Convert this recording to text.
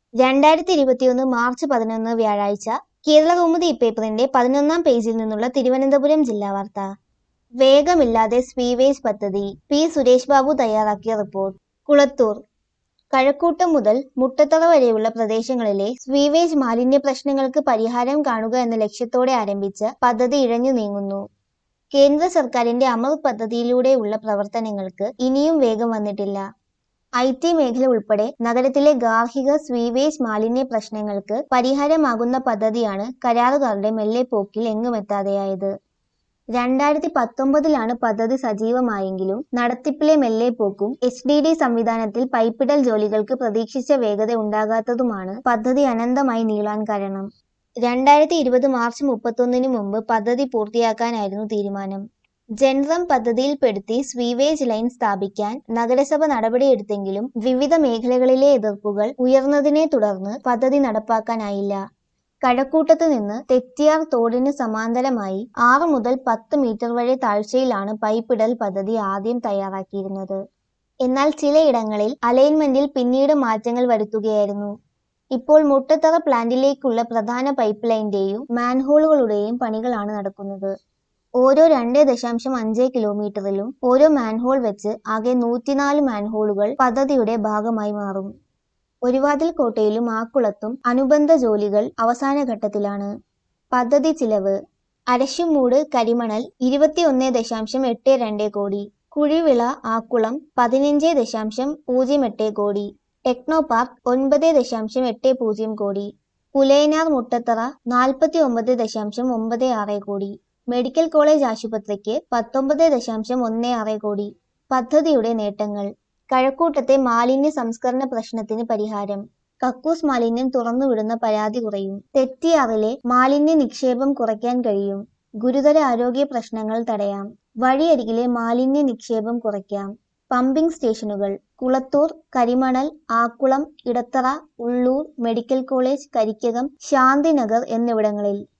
രണ്ടായിരത്തി ഇരുപത്തിയൊന്ന് മാർച്ച് പതിനൊന്ന് വ്യാഴാഴ്ച കേരളകൗമുദി പേപ്പറിന്റെ പതിനൊന്നാം പേജിൽ നിന്നുള്ള തിരുവനന്തപുരം ജില്ലാ വാർത്ത വേഗമില്ലാതെ സ്വീവേജ് പദ്ധതി പി സുരേഷ് ബാബു തയ്യാറാക്കിയ റിപ്പോർട്ട് കുളത്തൂർ കഴക്കൂട്ടം മുതൽ മുട്ടത്തറ വരെയുള്ള പ്രദേശങ്ങളിലെ സ്വീവേജ് മാലിന്യ പ്രശ്നങ്ങൾക്ക് പരിഹാരം കാണുക എന്ന ലക്ഷ്യത്തോടെ ആരംഭിച്ച പദ്ധതി ഇഴഞ്ഞു നീങ്ങുന്നു കേന്ദ്ര സർക്കാരിന്റെ അമർ പദ്ധതിയിലൂടെയുള്ള പ്രവർത്തനങ്ങൾക്ക് ഇനിയും വേഗം വന്നിട്ടില്ല ഐ ടി മേഖല ഉൾപ്പെടെ നഗരത്തിലെ ഗാർഹിക സ്വീവേജ് മാലിന്യ പ്രശ്നങ്ങൾക്ക് പരിഹാരമാകുന്ന പദ്ധതിയാണ് കരാറുകാരുടെ മെല്ലെ പോക്കിൽ എങ്ങുമെത്താതെയായത് രണ്ടായിരത്തി പത്തൊമ്പതിലാണ് പദ്ധതി സജീവമായെങ്കിലും നടത്തിപ്പിലെ മെല്ലെ പോക്കും എച്ച് ഡി ഡി സംവിധാനത്തിൽ പൈപ്പിടൽ ജോലികൾക്ക് പ്രതീക്ഷിച്ച വേഗത ഉണ്ടാകാത്തതുമാണ് പദ്ധതി അനന്തമായി നീളാൻ കാരണം രണ്ടായിരത്തി ഇരുപത് മാർച്ച് മുപ്പത്തൊന്നിന് മുമ്പ് പദ്ധതി പൂർത്തിയാക്കാനായിരുന്നു തീരുമാനം ജൻറം പദ്ധതിയിൽപ്പെടുത്തി സ്വീവേജ് ലൈൻ സ്ഥാപിക്കാൻ നഗരസഭ നടപടിയെടുത്തെങ്കിലും വിവിധ മേഖലകളിലെ എതിർപ്പുകൾ ഉയർന്നതിനെ തുടർന്ന് പദ്ധതി നടപ്പാക്കാനായില്ല കഴക്കൂട്ടത്ത് നിന്ന് തെറ്റിയാർ തോടിന് സമാന്തരമായി ആറ് മുതൽ പത്ത് മീറ്റർ വരെ താഴ്ചയിലാണ് പൈപ്പിടൽ പദ്ധതി ആദ്യം തയ്യാറാക്കിയിരുന്നത് എന്നാൽ ചിലയിടങ്ങളിൽ അലൈൻമെന്റിൽ പിന്നീട് മാറ്റങ്ങൾ വരുത്തുകയായിരുന്നു ഇപ്പോൾ മുട്ടത്തറ പ്ലാന്റിലേക്കുള്ള പ്രധാന പൈപ്പ് ലൈന്റെയും മാൻഹോളുകളുടെയും പണികളാണ് നടക്കുന്നത് ഓരോ രണ്ട് ദശാംശം അഞ്ച് കിലോമീറ്ററിലും ഓരോ മാൻഹോൾ വെച്ച് ആകെ നൂറ്റിനാല് മാൻഹോളുകൾ പദ്ധതിയുടെ ഭാഗമായി മാറും ഒരുവാതിൽ കോട്ടയിലും ആക്കുളത്തും അനുബന്ധ ജോലികൾ അവസാന ഘട്ടത്തിലാണ് പദ്ധതി ചിലവ് അരശുമൂട് കരിമണൽ ഇരുപത്തിയൊന്ന് ദശാംശം എട്ട് രണ്ട് കോടി കുഴിവിള ആക്കുളം പതിനഞ്ച് ദശാംശം പൂജ്യം എട്ട് കോടി ടെക്നോ പാർക്ക് ഒൻപത് ദശാംശം എട്ട് പൂജ്യം കോടി പുലയനാർ മുട്ടത്തറ നാൽപ്പത്തി ഒമ്പത് ദശാംശം ഒമ്പത് ആറ് കോടി മെഡിക്കൽ കോളേജ് ആശുപത്രിക്ക് പത്തൊമ്പത് ദശാംശം ഒന്ന് ആറ് കോടി പദ്ധതിയുടെ നേട്ടങ്ങൾ കഴക്കൂട്ടത്തെ മാലിന്യ സംസ്കരണ പ്രശ്നത്തിന് പരിഹാരം കക്കൂസ് മാലിന്യം തുറന്നുവിടുന്ന പരാതി കുറയും തെറ്റിയാറിലെ മാലിന്യ നിക്ഷേപം കുറയ്ക്കാൻ കഴിയും ഗുരുതര ആരോഗ്യ പ്രശ്നങ്ങൾ തടയാം വഴിയരികിലെ മാലിന്യ നിക്ഷേപം കുറയ്ക്കാം പമ്പിംഗ് സ്റ്റേഷനുകൾ കുളത്തൂർ കരിമണൽ ആക്കുളം ഇടത്തറ ഉള്ളൂർ മെഡിക്കൽ കോളേജ് കരിക്കകം ശാന്തിനഗർ എന്നിവിടങ്ങളിൽ